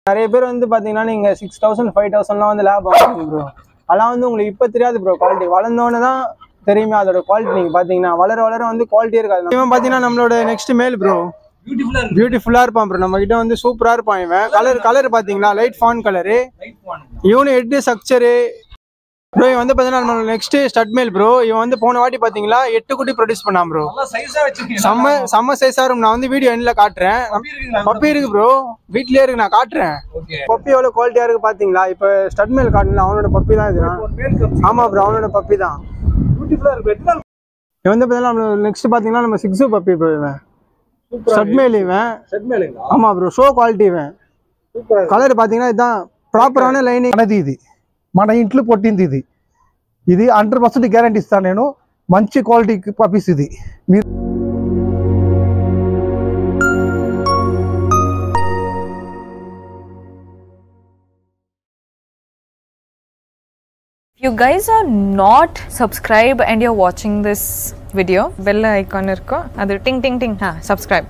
நிறைய பேர் வந்து பாத்தீங்கன்னா நீங்க சிக்ஸ் தௌசண்ட் ஃபைவ் தௌசண்ட்லாம் வந்து லேப் வாங்குறீங்க ப்ரோ அதெல்லாம் வந்து உங்களுக்கு இப்போ தெரியாது ப்ரோ குவாலிட்டி வளர்ந்தோன்னு தான் தெரியுமே அதோட குவாலிட்டி நீங்க பாத்தீங்கன்னா வளர வளர வந்து குவாலிட்டி இருக்காது இவன் பாத்தீங்கன்னா நம்மளோட நெக்ஸ்ட் மேல் ப்ரோ பியூட்டிஃபுல்லா இருக்கு பியூட்டிஃபுல்லா இருப்பான் ப்ரோ நம்ம கிட்ட வந்து சூப்பரா இருப்பான் இவன் கலர் கலர் பாத்தீங்களா light fawn colour light fawn இவனு ஹெட் ஸ்ட்ரக்சரு ப்ரோ இவன் வந்து பாத்தீங்கன்னா நம்ம நெக்ஸ்ட் ஸ்டட் மேல் ப்ரோ இவன் வந்து போன வாட்டி பாத்தீங்களா எட்டு குட்டி ப்ரொடியூஸ் பண்ணான் ப்ரோ நல்லா சைஸா வச்சிருக்கீங்க செம்ம செம்ம சைஸா இருக்கும் நான் வந்து வீடியோ எண்ணில் காட்டுறேன் பப்பி இருக்குங்களா பப்பி இருக்கு ப்ரோ வீட்லயே இருக்கு நான் காட்டுறேன் ஓகே பப்பி எவ்வளவு குவாலிட்டியா இருக்கு பாத்தீங்களா இப்ப ஸ்டட் மேல் காட்டல அவனோட பப்பி தான் இது ஒரு மேல் கப் ஆமா ப்ரோ அவனோட பப்பி தான் பியூட்டிஃபுல்லா இருக்கு எத்தனை நாள் இவன் வந்து பாத்தீங்கன்னா நம்ம நெக்ஸ்ட் பாத்தீங்கன்னா நம்ம சிக்ஸு பப்பி ப்ரோ இவன் ஸ்டட் மேல் இவன் செட் மேலுங்களா ஆமா ப்ரோ ஷோ குவாலிட்டி இவன் சூப்பரா కలర్ பாத்தீங்கன்னா இதுதான் ప్రాపరాன లైనింగ్ మనది ఇది మన ఇంట్లో పుట్టింది ఇది ఇది హండ్రెడ్ పర్సెంట్ గ్యారంటీ ఇస్తాను నేను మంచి క్వాలిటీ పప్పీస్ ఇది మీరు If you guys are not subscribed and you're watching this video, bell icon irko, adu ting ting ting, ha, subscribe.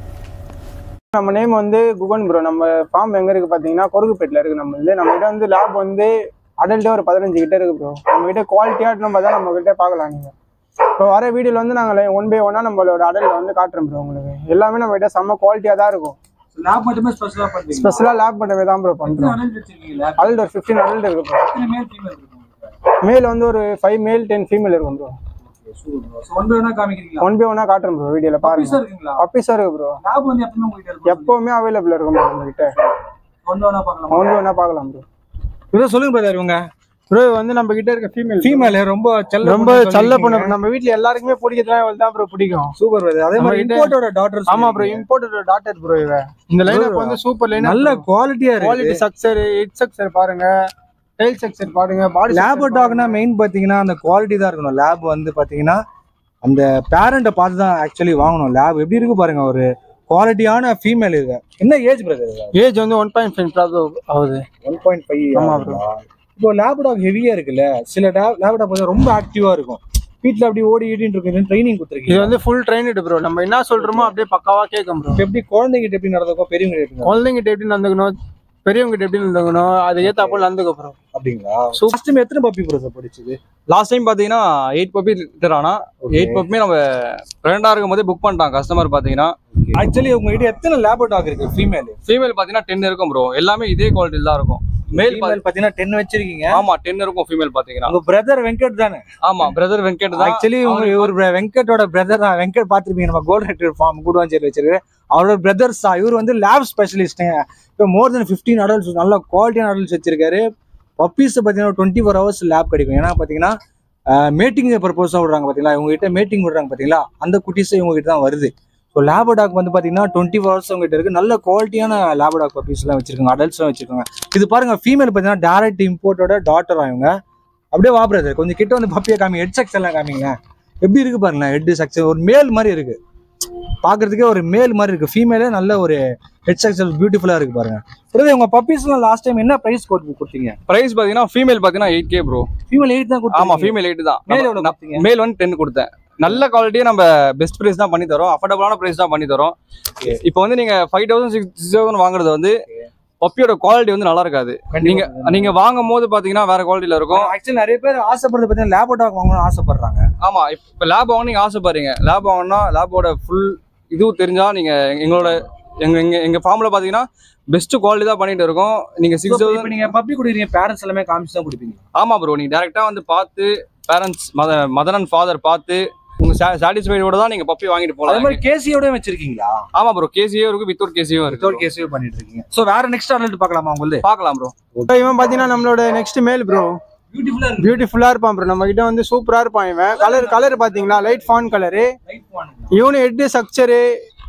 நம்ம நேம் வந்து குகன் ப்ரோ நம்ம ஃபார்ம் எங்க இருக்கு பாத்தீங்கன்னா கொருக்குப்பேட்டில் இருக்கு நம்ம இது நம்ம கிட்ட வந்து லேப் வந்து அடல்ட்டே ஒரு பதினஞ்சு கிட்ட இருக்கு ப்ரோ நம்ம கிட்ட குவாலிட்டியா நம்ம தான் நம்ம கிட்ட பார்க்கலாம் நீங்க இப்போ வர வீடியோல வந்து நாங்கள் ஒன் பை ஒன்னா நம்மளோட அடல்ட் வந்து காட்டுறோம் ப்ரோ உங்களுக்கு எல்லாமே நம்ம கிட்ட செம்ம குவாலிட்டியா தான் இருக்கும் லேப் மட்டுமே ஸ்பெஷலா பண்றீங்க ஸ்பெஷலா லேப் பண்ணவே தான் ப்ரோ பண்றோம் அடல்ட் வச்சிருக்கீங்க லேப் அடல்ட் ஒரு ஃபிஃப்டீன் அடல்ட் இருக்கு ப்ரோ எத்தனை மேல் ஃபீமேல் இருக்கு உங்களுக்கு மேல் வந்து ஒரு ஃபைவ் மேல் டென் ஃபீமேல் இருக்கும் ப்ரோ சூப்பர் ஸோ ஒன்று வேணா காமிக்கிறீங்களா ஒன் பை ஒன்னா காட்டுறோம் ப்ரோ வீடியோல பீஸா பாருங்க இருக்குங்களா பப்பீஸா இருக்கு ப்ரோ லேப் வந்து எப்பவுமே உங்ககிட்ட இருக்கும் எப்பவுமே அவைலபிள் இருக்கும் ப்ரோ நம்ம கிட்ட ஒன்று வேணா பார்க்கலாம் ஒன் பை ஒன்னா பார்க்கலாம் ப்ரோ இதை சொல்லுங்க பிரதர் இவங்க ப்ரோ வந்து நம்ம கிட்ட இருக்க ஃபீமேல் ஃபீமேல் ரொம்ப செல்ல ரொம்ப செல்ல பொண்ணு நம்ம வீட்ல எல்லாருக்குமே பிடிக்கிறதுலாம் இவள் தான் ப்ரோ பிடிக்கும் சூப்பர் பிரதர் அதே மாதிரி நம்ம கிட்ட- இம்போர்ட்டோட டாட்டர் ஆமா ப்ரோ இம்போர்ட்டட் டாட்டர் ப்ரோ இவ இந்த லைன் Bro, வந்து சூப்பர் லைன் நல்ல குவாலிட்டியா குவாலிட்டி இருக்கு ஸ்ட்ரக்சர் ஹெட் ஸ்ட்ரக்சர் பாருங்க டெயில் ஸ்ட்ரக்சர் பாருங்க பாடி லேப் டாக்னா மெயின் பாத்தீங்கன்னா அந்த குவாலிட்டி தான் இருக்கணும் லேப் வந்து பாத்தீங்கன்னா அந்த பேரண்ட்டை பார்த்து தான் ஆக்சுவலி வாங்கணும் லேப் எப்படி இருக்கு பாருங்க ஒரு குவாலிட்டியான ஃபீமேல் இது என்ன ஏஜ் பிரதர் ஏஜ் வந்து ஒன் பாயிண்ட் ஃபைவ் ஆகுது ஒன் பாயிண்ட் ஃபைவ் ஆமா bro. இப்போ லேப் டாக் ஹெவியா இருக்குல்ல சில லேப் டாக் வந்து ரொம்ப ஆக்டிவா இருக்கும் வீட்ல அப்படி ஓடி ஈடின்னு இருக்கு ட்ரைனிங் இது கொடுத்துருக்கீங்க வந்து ஃபுல் ட்ரைனடு ப்ரோ நம்ம என்ன சொல்றோமோ அப்படியே பக்காவா கேட்கும் ப்ரோ இப்ப எப்படி குழந்தைகிட்ட எப்படி நடந்துக்கும் பெரியவங்க எப்படி நடந்துக்கும்? குழந்தைங்கிட்ட எப்படி நடந்துக்கணும் பெரியவங்கிட்ட எப்படி நடந்துக்கணும் அது ஏத்தாப்புல நடந்துக்க ப்ரோ அப்படிங்களா ஃபர்ஸ்ட் டைம் எத்தனை பப்பி ப்ரோ படிச்சது லாஸ்ட் டைம் பாத்தீங்கன்னா எயிட் பப்பி லிட்டர் ஆனா எயிட் பப்பியுமே நம்ம ரெண்டா இருக்கும் போதே புக் பண்ணிட்டான் கஸ்டமர் பாத்தீங்கன்னா ஆக்சுவலி உங்ககிட்ட எத்தனை லேப் டாக் இருக்கு ஃபீமேல் ஃபீமேல் பாத்தீங்கன்னா டென் இருக்கும் ப்ரோ எல்லாமே இதே குவாலிட்டியில் தான் இருக்கும் மேல் ஃபீமேல் பாத்தீங்கன்னா டென் வச்சிருக்கீங்க ஆமா டென் இருக்கும் ஃபீமேல் பாத்தீங்கன்னா உங்க பிரதர் வெங்கட் தானே ஆமா பிரதர் வெங்கட் தான் ஆக்சுவலி உங்க இவர் br- வெங்கட்டோட பிரதர் தான் வெங்கட் பார்த்திருப்பீங்க நம்ம கோல்ட் ரெட்ரீவர் ஃபார்ம் கூடுவாஞ்சேரி வச்சிருக்கு அவரோட பிரதர்ஸ் தான் இவர் வந்து லேப் ஸ்பெஷலிஸ்ட்டுங்க இப்போ மோர் தென் ஃபிஃப்டீன் அடல்ட்ஸ் நல்ல குவாலிட்டியான அடல்ட்ஸ் வச்சிருக்காரு பப்பீஸ் பார்த்தீங்கன்னா டுவெண்ட்டி ஃபோர் ஹவர்ஸ் லேப் கிடைக்கும் ஏன்னா பார்த்தீங்கன்னா மேட்டிங் பர்பஸாக விடுறாங்க பார்த்தீங்களா இவங்ககிட்ட மேட்டிங் விடுறாங்க பார்த்தீங்களா அந்த குட்டீஸ் இவங்ககிட்ட தான் வருது ஸோ லேபடாக் வந்து பார்த்தீங்கன்னா டுவெண்ட்டி ஃபோர் ஹவர்ஸ் உங்ககிட்ட இருக்கு நல்ல குவாலிட்டியான லேபடாக் பப்பீஸ்லாம் வச்சிருக்காங்க அடல்ட்ஸ்லாம் வச்சிருக்காங்க இது பாருங்க ஃபீமேல் பார்த்தீங்கன்னா டேரக்ட் இம்போர்ட்டோட டாட்டர் இவங்க அப்படியே வா பிரதர் கொஞ்சம் கிட்ட வந்து பப்பியை காமி ஹெட் செக்ஸ் எல்லாம் காமிங்க எப்படி இருக்கு பாருங்களேன் ஹெட் செக்ஷன் ஒரு மேல் மாதிரி இருக்கு பார்க்கிறதுக்கே ஒரு மேல் மாதிரி இருக்கு ஃபீமேலே நல்ல ஒரு ஹெட் செக்ஷன் பியூட்டிஃபுல்லா இருக்கு பாருங்க பிரதர் உங்க பப்பீஸ்லாம் லாஸ்ட் டைம் என்ன பிரைஸ் போட்டு கொடுத்தீங்க பிரைஸ் பாத்தீங்கன்னா ஃபீமேல் பாத்தீங்கன்னா eight K bro female eight தான் ஆமா கொடுத்தீங்க ஃபீமேல் எயிட் தான் மேல் எவ்வளவு கொடுத்தீங்க மேல் வந்து டென் கொடுத்தேன் நல்ல குவாலிட்டியே நம்ம பெஸ்ட் பிரைஸ் தான் பண்ணி தரோம் அஃபோர்டபுளான பிரைஸ் தான் பண்ணி தரோம் இப்போ வந்து நீங்க ஃபைவ் தௌசண்ட் சிக்ஸ் தௌசண்ட் வாங்குறது வந்து பப்பியோட குவாலிட்டி வந்து நல்லா இருக்காது நீங்க நீங்க வாங்கும் போது பாத்தீங்கன்னா வேற குவாலிட்டியில இருக்கும் ஆக்சுவலி நிறைய பேர் ஆசைப்படுறது பார்த்தீங்கன்னா லேபடாக் வாங்கணும்னு ஆசைப்படுறாங்க ஆமா இப்ப லேப் வாங்க நீங்க ஆசைப்படுறீங்க லேப் வாங்கினா லேபோட ஃபுல் இதுவும் தெரிஞ்சா நீங்க எங்களோட எங்க எங்க எங்க ஃபார்ம்ல பாத்தீங்கன்னா பெஸ்ட் குவாலிட்டி தான் பண்ணிட்டு இருக்கோம் நீங்க சிக்ஸ் இப்போ தௌசண்ட் நீங்க பப்பி கொடுக்குறீங்க பேரண்ட்ஸ் எல்லாமே காமிச்சு தான் கொடுப்பீங்க ஆமா ப்ரோ நீங்க டேரக்டா வந்து பார்த்து பேரண்ட்ஸ் மத மதர் அண்ட் ஃபாதர் பார்த்து உங்க சாட்டிஸ்ஃபைடோட தான் நீங்க பப்பி வாங்கிட்டு அதே போலாம் மாதிரி கேசியோட வச்சிருக்கீங்களா ஆமா ப்ரோ கேசியும் இருக்கு வித்தவுட் கேசியும் வித்தவுட் இருக்கு கேசியோ பண்ணிட்டு இருக்கீங்க ஸோ வேற நெக்ஸ்ட் அடல்ட் பார்க்கலாமா உங்களுக்கு பார்க்கலாம் ப்ரோ இவன் பாத்தீங்கன்னா நம்மளோட நெக்ஸ்ட் மேல் ப்ரோ பியூட்டிஃபுல்லா இருக்கு பியூட்டிஃபுல்லா இருப்பான் ப்ரோ நம்ம கிட்ட வந்து சூப்பரா இருப்பான் இவன் கலர் கலர் பாத்தீங்களா லைட் ஃபான் கலரு லைட் பண்ணுங்க இவனு head structure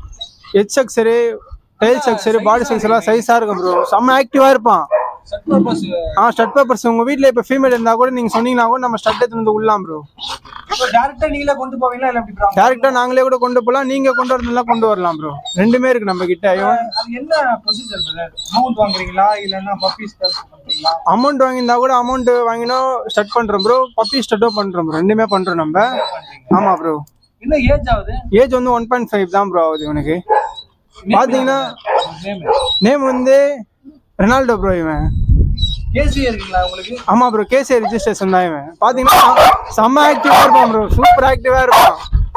head structure tail structure body structure எல்லாம் சைஸா இருக்கும் ப்ரோ செம்ம ஆக்டிவா இருப்பான் செட் பர்பஸ் ஆ ஸ்டட் பேப்பர்ஸ் உங்க வீட்ல இப்ப ஃபீமேல் இருந்தா கூட நீங்க சொன்னீங்கன்னா கூட நம்ம ஸ்டட் எடுத்து வந்து உள்ளலாம் ப்ரோ இப்போ டேரக்டா நீங்களே கொண்டு போவீங்களா இல்ல எப்படி bro? டேரக்டா நாங்களே கூட கொண்டு போலாம் நீங்க கொண்டு வரணும்னா கொண்டு வரலாம் ப்ரோ ரெண்டுமே இருக்கு நம்ம கிட்ட இவன் அது என்ன ப்ரொசீஜர் அமௌண்ட் வாங்குறீங்களா இல்லன்னா பப்பீஸ் பண்றீங்களா அமௌண்ட் வாங்கியிருந்தா கூட அமௌண்ட் வாங்கினோம் ஸ்டட் பண்றோம் ப்ரோ பப்பி ஸ்டட்டோ பண்றோம் bro. ரெண்டுமே பண்றோம் நம்ம ஆமா ப்ரோ என்ன ஏஜ் ஆகுது ஏஜ் வந்து ஒன் பாயிண்ட் ஃபைவ் தான் ப்ரோ ஆகுது இவனுக்கு பாத்தீங்கன்னா நேம் நேம் வந்து ரெனால்டோ ப்ரோ இவன் கேசி இருக்குங்களா உங்களுக்கு ஆமா ப்ரோ கேசி ரிஜிஸ்ட்ரேஷன் தான் இவன் பாத்தீங்கன்னா செம்ம ஆக்டிவா இருப்பான் ப்ரோ சூப்பர் ஆக்டிவா இருப்பான்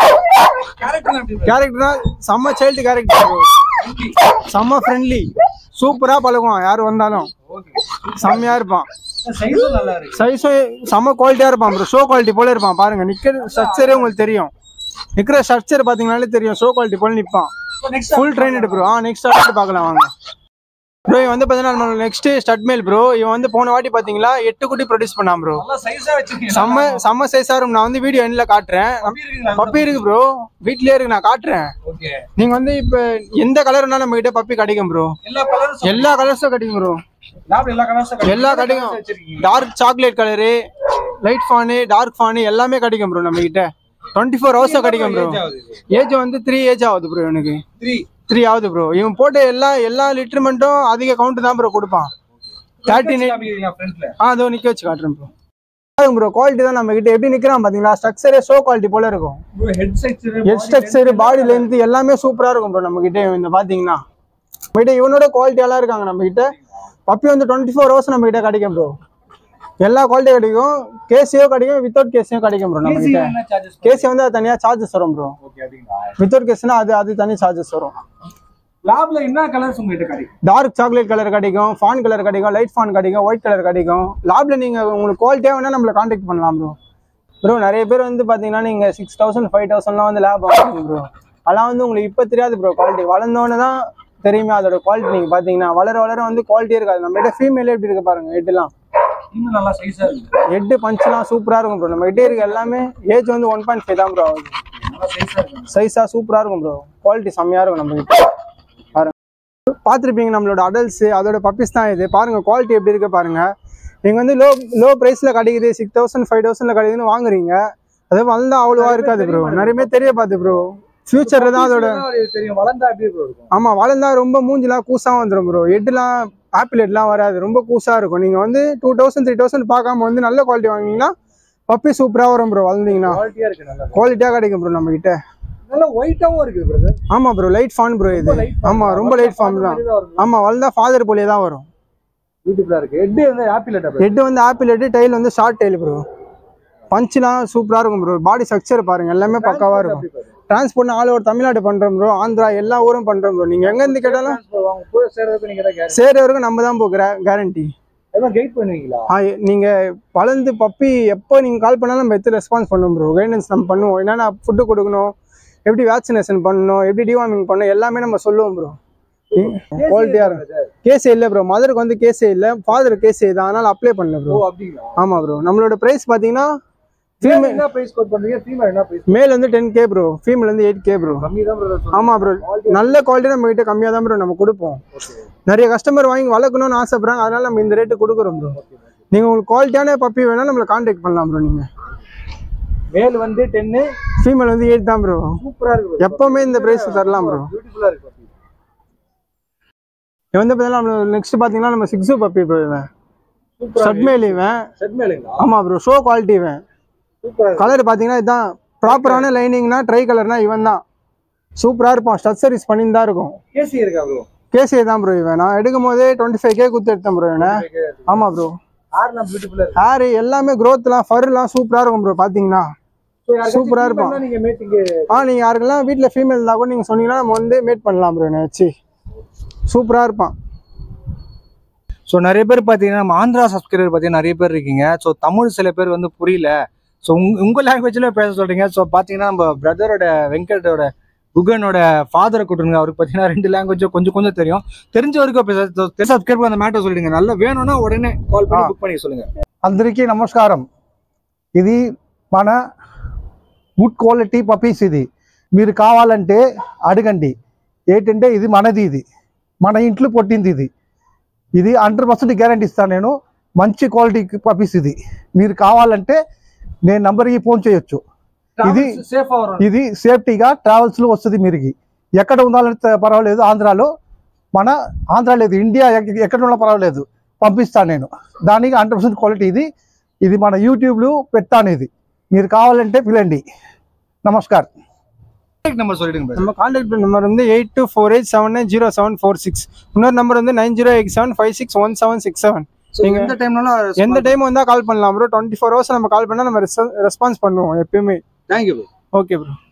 கேரக்டர் எப்படி கேரக்டர் தான் செம்ம சைல்டு கேரக்டர் ப்ரோ செம்ம ஃப்ரெண்ட்லி சூப்பரா பழகுவான் யார் வந்தாலும் செம்மையா இருப்பான் சைஸும் நல்லா இருக்கு சைஸும் செம்ம குவாலிட்டியா இருப்பான் ப்ரோ ஷோ குவாலிட்டி போல இருப்பான் பாருங்க நிக்கிற ஸ்ட்ரக்சரே உங்களுக்கு தெரியும் நிக்கிற ஸ்ட்ரக்சர் பாத்தீங்கன்னாலே தெரியும் ஷோ குவாலிட்டி போல நிப்பான் நெக்ஸ்ட் ஃபுல் ட்ரெயின் ப்ரோ ஆ நெக்ஸ்ட் அடுத்து பார்க்கலாம் வாங்க ப்ரோ இவன் வந்து பார்த்தீங்கன்னா நம்ம நெக்ஸ்ட் ஸ்டட் மேல் ப்ரோ இவன் வந்து போன வாட்டி பார்த்தீங்களா எட்டு குட்டி ப்ரொடியூஸ் பண்ணான் ப்ரோ நல்லா சைஸா வச்சிருக்கீங்க செம்ம செம்ம சைஸா இருக்கும் நான் வந்து வீடியோ எண்ணில் காட்டுறேன் இருக்குங்களா பப்பி இருக்கு ப்ரோ வீட்லயே இருக்கு நான் காட்டுறேன் ஓகே நீங்க வந்து இப்போ எந்த கலர்னாலும் நம்ம கிட்ட பப்பி கிடைக்கும் ப்ரோ எல்லா கலரும் எல்லா கலர்ஸும் கிடைக்கும் ப்ரோ லேப்ல எல்லா கலர்ஸும் எல்லா கிடைக்கும் வச்சிருக்கீங்க dark chocolate colour light fawn dark fawn எல்லாமே கிடைக்கும் ப்ரோ நம்ம கிட்ட டுவெண்ட்டி ஃபோர் ஹவர்ஸும் கிடைக்கும் ப்ரோ ஏஜ் வந்து த்ரீ ஏஜ் ஆகுது ப்ரோ எனக்கு த்ரீ த்ரீ ஆகுது ப்ரோ இவன் போட்ட எல்லா எல்லா லிட்டர்மெண்ட்டும் அதிக கவுண்ட் தான் ப்ரோ கொடுப்பான் தேர்ட்டி நைன் ஃப்ரண்ட்ல ஆ அதோ நிக்க வச்சு காட்டுறேன் ப்ரோ பாருங்க ப்ரோ குவாலிட்டி தான் நம்ம கிட்ட எப்படி நிக்கிறான் பாத்தீங்களா ஸ்ட்ரக்சரே ஷோ குவாலிட்டி போல இருக்கும் head structure head structure body length எல்லாமே சூப்பரா இருக்கும் ப்ரோ நம்ம கிட்ட இந்த பாத்தீங்கன்னா நம்ம கிட்ட இவனோட குவாலிட்டியெல்லாம் இருக்காங்க நம்ம கிட்ட பப்பி வந்து டுவெண்ட்டி ஃபோர் ஹவர்ஸ் நம்ம கிட்ட கிடைக்கும் ப்ரோ எல்லா குவாலிட்டியும் கிடைக்கும் கேசியோ கிடைக்கும் வித்தவுட் கேசியும் கிடைக்கும் ப்ரோ நம்ம கிட்ட என்ன சார்ஜஸ் கேசி வந்து அது தனியா சார்ஜஸ் வரும் ப்ரோ ஓகே அப்படிங்களா வித்தவுட் கேஸ்னா அது அது தனி சார்ஜஸ் வரும் லேப்ல என்ன கலர்ஸ் உங்ககிட்ட கிடைக்கும் டார்க் சாக்லேட் கலர் கிடைக்கும் ஃபான் கலர் கிடைக்கும் லைட் ஃபான் கிடைக்கும் ஒயிட் கலர் கிடைக்கும் லேப்ல நீங்க உங்களுக்கு குவாலிட்டியாக வேணா நம்மளை காண்டாக்ட் பண்ணலாம் ப்ரோ ப்ரோ நிறைய பேர் வந்து பாத்தீங்கன்னா நீங்க சிக்ஸ் தௌசண்ட் ஃபைவ் தௌசண்ட்லாம் வந்து லேப் வாங்குறீங்க ப்ரோ அதெல்லாம் வந்து உங்களுக்கு இப்போ தெரியாது ப்ரோ குவாலிட்டி வளர்ந்தோன்னு தான் தெரியுமே அதோட குவாலிட்டி நீங்க பாத்தீங்கன்னா வளர வளர வந்து குவாலிட்டியே இருக்காது நம்ம கிட்ட ஃபீமேலே எப்படி இருக்கு பாருங்க ஹெட்லாம் இன்னும் நல்லா சைஸா இருக்கு ஹெட் பஞ்ச்லாம் சூப்பரா இருக்கும் ப்ரோ நம்ம கிட்டே இருக்க எல்லாமே ஏஜ் வந்து ஒன் பாயிண்ட் ஃபைவ் தான் ப்ரோ ஆகுது நல்லா சைஸா இருக்கு சைஸா சூப்பரா இருக்கும் ப்ரோ குவாலிட்டி செம்மையா இருக்கும் நம்ம கிட்ட பாருங்க பார்த்துருப்பீங்க நம்மளோட அடல்ட்ஸ் அதோட பப்பீஸ் தான் இது பாருங்க குவாலிட்டி எப்படி இருக்கு பாருங்க நீங்க வந்து லோ லோ பிரைஸ்ல கிடைக்குது சிக்ஸ் தௌசண்ட் ஃபைவ் தௌசண்ட்ல கிடைக்குதுன்னு வாங்குறீங்க அது வளர்ந்தா அவ்வளோவா இருக்காது ப்ரோ நிறைய பேர் தெரிய பார்த்து ப்ரோ ஃபியூச்சர்ல தான் அதோட தெரியும் வளர்ந்தா எப்படி bro இருக்கும் ஆமா வளர்ந்தா ரொம்ப மூஞ்சிலாம் கூசா வந்துடும் ப்ரோ ஹெட்லாம் ஆப்பிள் ஹெட்லாம் வராது ரொம்ப கூசா இருக்கும் நீங்க வந்து டூ தௌசண்ட் த்ரீ தௌசண்ட் பார்க்காம வந்து நல்ல குவாலிட்டி வாங்கினீங்கன்னா பப்பி சூப்பரா வரும் ப்ரோ வளர்ந்தீங்கன்னா குவாலிட்டியா இருக்கு நல்லா குவாலிட்டியா கிடைக்கும் ப்ரோ நம்ம கிட்ட நல்லா ஒயிட்டாவும் இருக்கு பிரதர் ஆமா ப்ரோ லைட் ஃபான் ப்ரோ இது ஆமா ரொம்ப லைட் ஃபார்ம் தான் ஆமா வளர்ந்தா ஃபாதர் போலியே தான் வரும் பியூட்டிஃபுல்லா இருக்கு ஹெட் வந்து ஆப்பிள் ஹெட் ஹெட் வந்து ஆப்பிள் ஹெட் டைல் வந்து ஷார்ட் டைல் ப்ரோ பஞ்ச்லாம் சூப்பரா இருக்கும் ப்ரோ பாடி ஸ்ட்ரக்சர் பாருங்க எல்லாமே பக்காவா இருக்கும் டிரான்ஸ்போர்ட் ஆல் ஓவர் தமிழ்நாடு பண்றோம் ப்ரோ ஆந்திரா எல்லா ஊரும் பண்றோம் ப்ரோ நீங்க எங்க இருந்து கேட்டாலும் அவங்க போய் சேர்றதுக்கு நீங்க தான் கேரண்டி சேர வரைக்கும் நம்ம தான் போ கேரண்டி எல்லாம் கைட் பண்ணுவீங்களா ஆ எ- நீங்க வளர்ந்து பப்பி எப்போ நீங்க கால் பண்ணாலும் நம்ம எடுத்து ரெஸ்பான்ஸ் பண்ணுவோம் ப்ரோ கைடன்ஸ் நம்ம பண்ணுவோம் என்னென்ன ஃபுட்டு கொடுக்கணும் எப்படி வேக்சினேஷன் பண்ணணும் எப்படி டிவார்மிங் பண்ணணும் எல்லாமே நம்ம சொல்லுவோம் ப்ரோ குவாலிட்டியா இருக்கும் கேஸே இல்லை ப்ரோ மதருக்கு வந்து கேஸே இல்லை ஃபாதர் கேஸே தான் அதனால அப்ளை பண்ணல ஓ ப்ரோ அப்படிங்களா ஆமா ப்ரோ நம்மளோட பிரைஸ் பாத்தீங்கன்னா ஃபீமேல் என்ன பிரைஸ் கோட் பண்றீங்க ஃபீமேல் என்ன பிரைஸ் மேல் வந்து டென் கே ப்ரோ ஃபீமேல் வந்து எயிட் கே ப்ரோ கம்மி தான் பிரதர் ஆமா ப்ரோ நல்ல குவாலிட்டி நம்ம கிட்ட கம்மியா தான் ப்ரோ நம்ம கொடுப்போம் நிறைய கஸ்டமர் வாங்கி வளர்க்கணும்னு ஆசைப்படுறாங்க அதனால நம்ம இந்த ரேட்டு கொடுக்குறோம் ப்ரோ நீங்க உங்களுக்கு குவாலிட்டியான பப்பி வேணா நம்மளை கான்டாக்ட் பண்ணலாம் ப்ரோ நீங்க மேல் வந்து டென்னு ஃபீமேல் வந்து எயிட் தான் ப்ரோ சூப்பரா இருக்கு எப்பவுமே இந்த பிரைஸ் தரலாம் ப்ரோ பியூட்டிஃபுல்லா இருக்கு இது வந்து பார்த்தீங்கன்னா நம்ம நெக்ஸ்ட் பார்த்தீங்கன்னா நம்ம சிக்ஸு பப்பி ப்ரோ இவன் சூப்பரா சட்மேல் இவன் செட் மேலுங்களா ஆமா ப்ரோ ஷோ குவாலிட்டி இவன் சூப்பரா இருக்கு கலர் பார்த்தீங்கன்னா இதுதான் ப்ராப்பரான லைனிங்னா ட்ரை கலர்னா இவன் தான் சூப்பரா இருப்பான் ஸ்டட் சர்வீஸ் பண்ணின்னு தான் இருக்கும் கேசி இருக்கா ப்ரோ கேசே தான் ப்ரோ இவன் நான் எடுக்கும் போதே டுவெண்ட்டி ஃபைவ் கே குத்து எடுத்தேன் ப்ரோ இவனை ஆமா ப்ரோ ஹேர்லாம் பியூட்டிஃபுல்லா இருக்கு ஹேர் எல்லாமே க்ரோத்லாம் ஃபர்லாம் சூப்பரா இருக்கும் ப்ரோ பாத்தீங்கன்னா So, யாருக்காச்சும் சூப்பரா இருப்பான். female னா நீங்க மேட்டிங் ஆ நீங்க யாருக்கெல்லாம் வீட்ல ஃபீமேல் இருந்தா கூட நீங்க சொன்னீங்கன்னா நம்ம வந்து மேட் பண்ணலாம் ப்ரோ என்னை வச்சு சூப்பரா இருப்பான் ஸோ நிறைய பேர் பார்த்தீங்கன்னா நம்ம ஆந்திரா சப்ஸ்கிரைபர் பார்த்தீங்கன்னா நிறைய பேர் இருக்கீங்க ஸோ தமிழ் சில பேர் வந்து புரியல ஸோ உங்க உங்க லாங்குவேஜ்ல பேச சொல்றீங்க ஸோ பார்த்தீங்கன்னா நம்ம பிரதரோட வெங்கடோட குகனோட ஃபாதரை கூட்டுருங்க அவருக்கு பார்த்தீங்கன்னா ரெண்டு லாங்குவேஜ் கொஞ்சம் கொஞ்சம் தெரியும் தெரிஞ்ச வரைக்கும் பேச சப்ஸ்கிரைப் அந்த மேட்டர் சொல்லிடுங்க நல்லா வேணும்னா உடனே கால் பண்ணி ஆ. புக் பண்ணி சொல்லுங்க అందరికీ నమస్కారం ఇది మన గుడ్ క్వాలిటీ పపీస్ ఇది మీరు కావాలంటే అడగండి ఏంటంటే ఇది మనది ఇది మన ఇంట్లో పుట్టింది ఇది ఇది హండ్రెడ్ పర్సెంట్ గ్యారంటీ ఇస్తాను నేను మంచి క్వాలిటీ పపీస్ ఇది మీరు కావాలంటే నేను నంబర్కి ఫోన్ చేయొచ్చు ఇది సేఫ్ అవర్ ఇది సేఫ్టీగా ట్రావెల్స్లో వస్తుంది మీరుకి ఎక్కడ ఉండాలంటే పర్వాలేదు ఆంధ్రాలో మన ఆంధ్ర లేదు ఇండియా ఎక్క- ఎక్కడ ఉన్నా పర్వాలేదు పంపిస్తాను నేను దానికి హండ్రెడ్ పర్సెంట్ క్వాలిటీ ఇది ఇది మన యూట్యూబ్లో పెడతాను ఇది మీరు కావాలంటే పిలండి నమస్కారం நம்பர் சொல்லிடுங்க brother. நம்ம கான்டாக்ட் நம்பர் வந்து eight two four eight seven nine zero seven four six இன்னொரு நம்பர் வந்து nine zero eight seven five six one seven six seven So, நீங்க- எந்த டைம்னாலும் எந்த டைம் வந்தால் கால் பண்ணலாம் ப்ரோ டுவெண்ட்டி ஃபோர் ஹவர்ஸ் நம்ம கால் பண்ணால் நம்ம ரெஸ்பான்ஸ் பண்ணுவோம் எப்பயுமே தேங்க்யூ ஓகே ப்ரோ